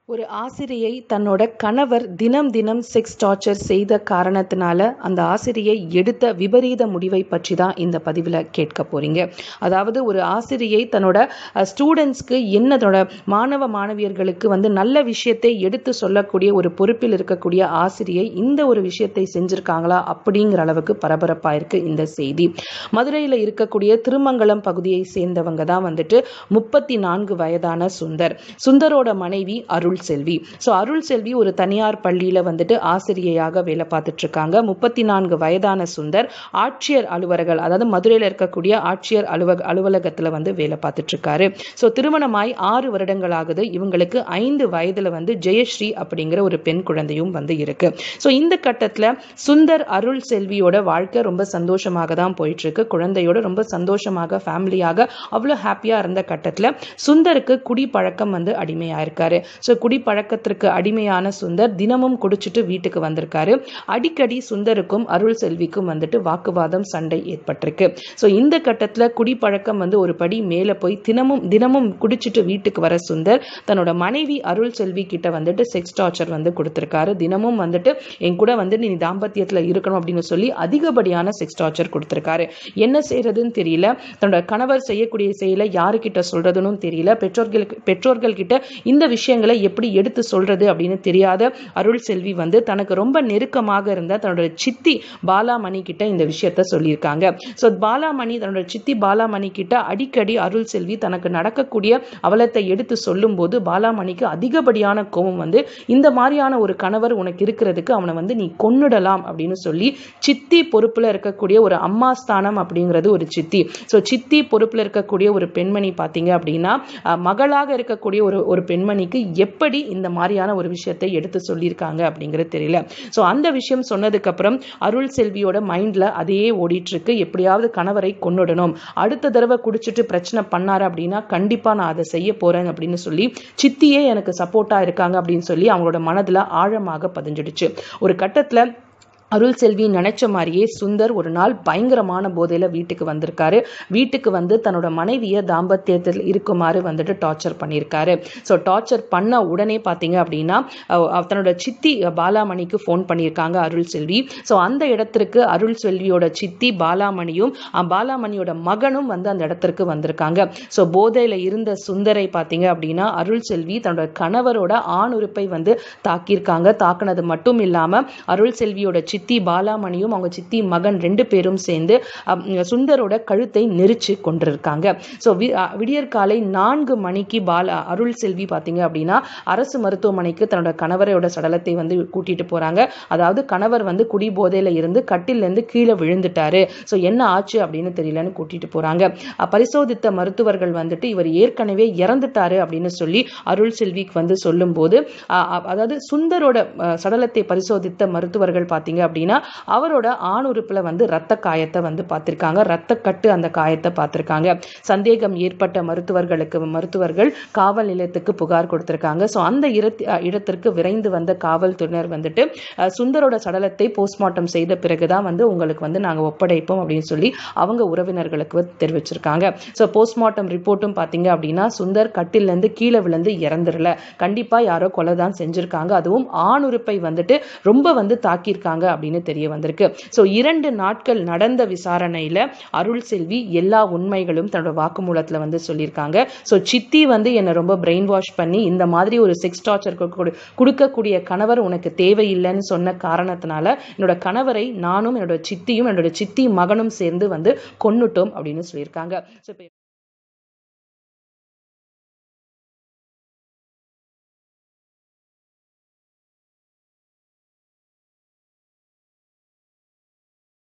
ஒரு ஆசிரியை தன்னோட கணவர் தினம் தினம் செக்ஸ் டார்ச்சர் செய்த காரணத்தினால அந்த ஆசிரியை எடுத்த விபரீத முடிவை பற்றி தான் இந்த பதிவில் கேட்க போறீங்க அதாவது ஒரு ஆசிரியை தன்னோட ஸ்டூடெண்ட்ஸ்க்கு என்னதோட மாணவ மாணவியர்களுக்கு வந்து நல்ல விஷயத்தை எடுத்து சொல்லக்கூடிய ஒரு பொறுப்பில் இருக்கக்கூடிய ஆசிரியை இந்த ஒரு விஷயத்தை செஞ்சிருக்காங்களா அப்படிங்கிற அளவுக்கு பரபரப்பாக இருக்கு இந்த செய்தி மதுரையில் இருக்கக்கூடிய திருமங்கலம் பகுதியை சேர்ந்தவங்க தான் வந்துட்டு முப்பத்தி நான்கு வயதான சுந்தர் சுந்தரோட மனைவி அருள் செல்வி ஸோ அருள் செல்வி ஒரு தனியார் பள்ளியில் வந்துட்டு ஆசிரியையாக வேலை பார்த்துட்டு இருக்காங்க முப்பத்தி நான்கு வயதான சுந்தர் ஆட்சியர் அலுவலர்கள் அதாவது மதுரையில் இருக்கக்கூடிய ஆட்சியர் அலுவலக அலுவலகத்தில் வந்து வேலை பார்த்துட்டு இருக்காரு ஸோ திருமணமாய் ஆறு வருடங்கள் ஆகுது இவங்களுக்கு ஐந்து வயதில் வந்து ஜெயஸ்ரீ அப்படிங்கிற ஒரு பெண் குழந்தையும் வந்து இருக்கு ஸோ இந்த கட்டத்தில் சுந்தர் அருள் செல்வியோட வாழ்க்கை ரொம்ப சந்தோஷமாக தான் போயிட்டு இருக்கு குழந்தையோட ரொம்ப சந்தோஷமாக ஃபேமிலியாக அவ்வளோ ஹாப்பியாக இருந்த கட்டத்தில் சுந்தருக்கு குடி பழக்கம் வந்து அடிமையாக இருக்காரு ஸோ குடிப்பழக்கத்திற்கு அடிமையான சுந்தர் தினமும் குடிச்சிட்டு வீட்டுக்கு வந்திருக்காரு அடிக்கடி சுந்தருக்கும் அருள் செல்விக்கும் வந்துட்டு வாக்குவாதம் சண்டை ஏற்பட்டிருக்கு ஸோ இந்த கட்டத்தில் குடிப்பழக்கம் வந்து ஒரு படி மேலே போய் தினமும் தினமும் குடிச்சிட்டு வீட்டுக்கு வர சுந்தர் தன்னோட மனைவி அருள் செல்வி கிட்ட வந்துட்டு செக்ஸ் டார்ச்சர் வந்து கொடுத்துருக்காரு தினமும் வந்துட்டு என் கூட வந்து நீ தாம்பத்தியத்தில் இருக்கணும் அப்படின்னு சொல்லி அதிகப்படியான செக்ஸ் டார்ச்சர் கொடுத்துருக்காரு என்ன செய்யறதுன்னு தெரியல தன்னோட கணவர் செய்யக்கூடிய செயலை யாருக்கிட்ட சொல்றதுன்னு தெரியல பெற்றோர்களுக்கு பெற்றோர்கள் கிட்ட இந்த விஷயங்களை எப்படி எடுத்து சொல்றது அப்படின்னு தெரியாத அருள் செல்வி வந்து தனக்கு ரொம்ப நெருக்கமாக இருந்த தன்னோட சித்தி பாலாமணி கிட்ட இந்த விஷயத்த சொல்லியிருக்காங்க ஸோ பாலாமணி தன்னோட சித்தி பாலாமணி கிட்ட அடிக்கடி அருள் செல்வி தனக்கு நடக்கக்கூடிய அவலத்தை எடுத்து சொல்லும்போது பாலாமணிக்கு அதிகப்படியான கோபம் வந்து இந்த மாதிரியான ஒரு கணவர் உனக்கு இருக்கிறதுக்கு அவனை வந்து நீ கொன்னுடலாம் அப்படின்னு சொல்லி சித்தி பொறுப்புல இருக்கக்கூடிய ஒரு அம்மா ஸ்தானம் அப்படிங்கிறது ஒரு சித்தி ஸோ சித்தி பொறுப்புல இருக்கக்கூடிய ஒரு பெண்மணி பார்த்தீங்க அப்படின்னா அஹ், மகளாக இருக்கக்கூடிய ஒரு ஒரு பெண்மணிக்கு எப்படி இந்த மாதிரியான ஒரு விஷயத்தை எடுத்து சொல்லியிருக்காங்க அப்படிங்கிறது தெரியல ஸோ அந்த விஷயம் சொன்னதுக்கு அப்புறம் அருள் செல்வியோட மைண்ட்ல அதே ஓடிட்டு இருக்கு எப்படியாவது கணவரை கொன்னுடணும் அடுத்த தடவை குடிச்சிட்டு பிரச்சனை பண்ணாரு அப்படின்னா கண்டிப்பா நான் அதை செய்ய போறேன் அப்படின்னு சொல்லி சித்தியே எனக்கு சப்போர்ட்டா இருக்காங்க அப்படின்னு சொல்லி அவங்களோட மனதுல ஆழமாக பதிஞ்சிடுச்சு ஒரு கட்டத்துல அருள் செல்வி நினைச்ச மாதிரியே சுந்தர் ஒரு நாள் பயங்கரமான போதையில வீட்டுக்கு வந்திருக்காரு வீட்டுக்கு வந்து தன்னோட மனைவியை தாம்பத்தியத்தில் இருக்குமாறு வந்துட்டு டார்ச்சர் பண்ணியிருக்காரு ஸோ டார்ச்சர் பண்ண உடனே பார்த்தீங்க அப்படின்னா அவ- அவ தன்னோட சித்தி பாலாமணிக்கு ஃபோன் பண்ணியிருக்காங்க அருள் செல்வி ஸோ அந்த இடத்திற்கு அருள் செல்வியோட சித்தி பாலாமணியும் அஹ், பாலாமணியோட மகனும் வந்து அந்த இடத்திற்கு வந்திருக்காங்க ஸோ போதையில இருந்த சுந்தரை பார்த்தீங்க அப்படின்னா அருள் செல்வி தன்னோட கணவரோட ஆண் உறுப்பை வந்து தாக்கியிருக்காங்க தாக்குனது மட்டும் இல்லாம அருள் செல்வியோட சித்தி பாலாமணியும் அவங்க சித்தி மகன் ரெண்டு பேரும் சேர்ந்து அம், சுந்தரோட கழுத்தை நெரிச்சு கொண்டிருக்காங்க ஸோ விடியற் காலை நான்கு மணிக்கு பாலா அருள் செல்வி பார்த்தீங்க அப்படின்னா அரசு மருத்துவமனைக்கு தன்னோட கணவரோட சடலத்தை வந்து கூட்டிட்டு போறாங்க அதாவது கணவர் வந்து குடி போதையில இருந்து கட்டில இருந்து கீழே விழுந்துட்டாரு ஸோ என்ன ஆச்சு அப்படின்னு தெரியலன்னு கூட்டிட்டு போறாங்க அஹ், பரிசோதித்த மருத்துவர்கள் வந்துட்டு இவர் ஏற்கனவே இறந்துட்டாரு அப்படின்னு சொல்லி அருள் செல்விக்கு வந்து சொல்லும்போது அஹ், அ- அதாவது சுந்தரோட அஹ், சடலத்தை பரிசோதித்த மருத்துவர்கள் பார்த்தீங்க அப்படின்னா அவரோட ஆண் உறுப்புல வந்து ரத்த காயத்தை வந்து பார்த்திருக்காங்க ரத்த கட்டு அந்த காயத்தை பார்த்திருக்காங்க சந்தேகம் ஏற்பட்ட மருத்துவர்களுக்கு மருத்துவர்கள் காவல் நிலையத்துக்கு புகார் கொடுத்திருக்காங்க ஸோ அந்த இடத்தி- அஹ், இடத்திற்கு விரைந்து வந்த காவல்துறையினர் வந்துட்டு அஹ், சுந்தரோட சடலத்தை போஸ்ட்மார்ட்டம் செய்த பிறகுதான் வந்து உங்களுக்கு வந்து நாங்க ஒப்படைப்போம் அப்படின்னு சொல்லி அவங்க உறவினர்களுக்கு வந்து தெரிவிச்சிருக்காங்க ஸோ போஸ்ட்மார்ட்டம் ரிப்போர்ட்டும் பார்த்தீங்க அப்படின்னா சுந்தர் கட்டில இருந்து கீழே விழுந்து இறந்துடல கண்டிப்பா யாரோ கொலை தான் செஞ்சிருக்காங்க அதுவும் ஆண் உறுப்பை வந்துட்டு ரொம்ப வந்து தாக்கியிருக்காங்க அப்படின்னு தெரிய வந்திருக்கு ஸோ இரண்டு நாட்கள் நடந்த விசாரணையில அருள் செல்வி எல்லா உண்மைகளும் தன்னோட வாக்குமூலத்துல வந்து சொல்லியிருக்காங்க ஸோ சித்தி வந்து என்னை ரொம்ப பிரெயின் வாஷ் பண்ணி இந்த மாதிரி ஒரு செக்ஸ் டார்ச்சர் கொடுக்கக்கூடிய கணவர் உனக்கு தேவையில்லைன்னு சொன்ன காரணத்தினால என்னோட கணவரை நானும் என்னோட சித்தியும் என்னோட சித்தி மகனும் சேர்ந்து வந்து கொன்னுட்டோம் அப்படின்னு சொல்லியிருக்காங்க ஸோ இப்போ